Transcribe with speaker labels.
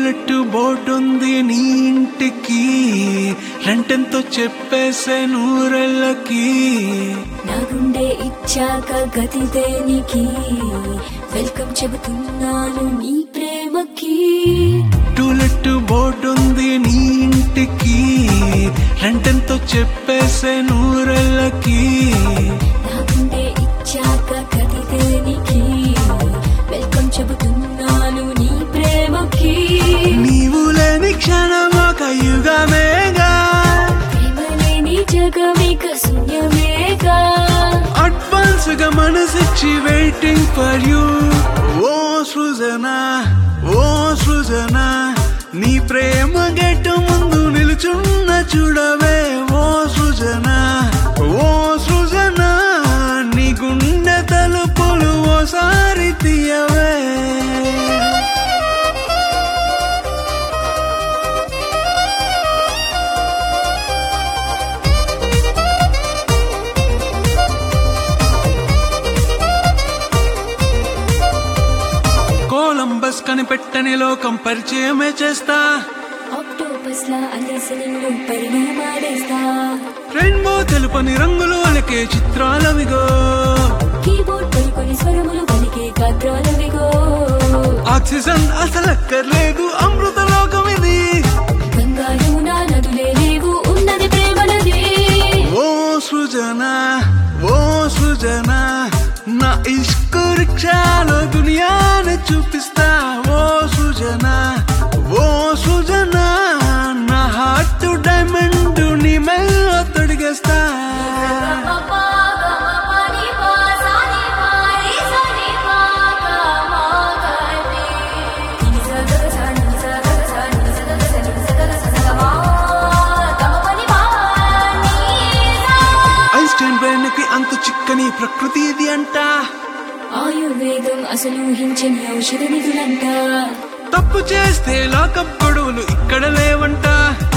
Speaker 1: to let board ఉంది నీ ఇంటికి రెంటెంతో చెప్పేసే నూరెళ్ళకి
Speaker 2: నా గుండె ఇచ్చాక గతి దేనికి వెల్కమ్ చెబుతున్నాను నీ ప్రేమకి
Speaker 1: టూలెట్ బోర్డు ఉంది నీ ఇంటికి రెంటెంతో చెప్పేసే నూరెళ్ళకి
Speaker 2: నా గుండె ఇచ్చాక గతి దేనికి వెల్కమ్ చెబుతున్నాను నీ ప్రేమకి
Speaker 1: నీవు లేని క్షణం ఒక యుగమేగా
Speaker 2: ప్రేమ లేని జగమిక శూన్యమేగా
Speaker 1: అడ్వాన్స్ గా మనసిచ్చి వెయిటింగ్ ఫర్ యూ ఓ సృజన ఓ సృజన నీ ప్రేమ గెట్టు ముందు నిలుచున్న చూడవే ఓ సృజన ఓ సృజన నీ గుండె తలుపులు ఓసారి తీయవే కోలంబస్ కనిపెట్టని లోకం పరిచయమే చేస్తా
Speaker 2: ఆక్టోపస్ లా అల్లేసి నిన్ను పరిణామాలేస్తా
Speaker 1: రెయిన్బో తెలుపని రంగులు అలకే చిత్రాలవిగో
Speaker 2: కీబోర్డ్ పలుకొని స్వరములు పలికే గాత్రాలవిగో
Speaker 1: ఆక్సిజన్ అసలక్కర్లేదు అమృత లోకం ఇది
Speaker 2: గంగా యమున నదులే లేవు ఉన్నది ప్రేమనది
Speaker 1: ఓ సృజన ఓ సృజన నా ఇష్కు రిక్షాలో దునియాని చూపిస్తా ఓ సృజన ఓ సృజన నా హార్ట్ డైమండ్ నీ మెల్ల తొడిగేస్తా ఐన్స్టైన్ బ్రెయిన్ కి అంత చిక్కని ప్రకృతి ఇది అంట
Speaker 2: ఆయుర్వేదం అసలు హించని ఔషధ నిధులంట
Speaker 1: తప్పు చేస్తే లాకప్ గొడవలు ఇక్కడ లేవంట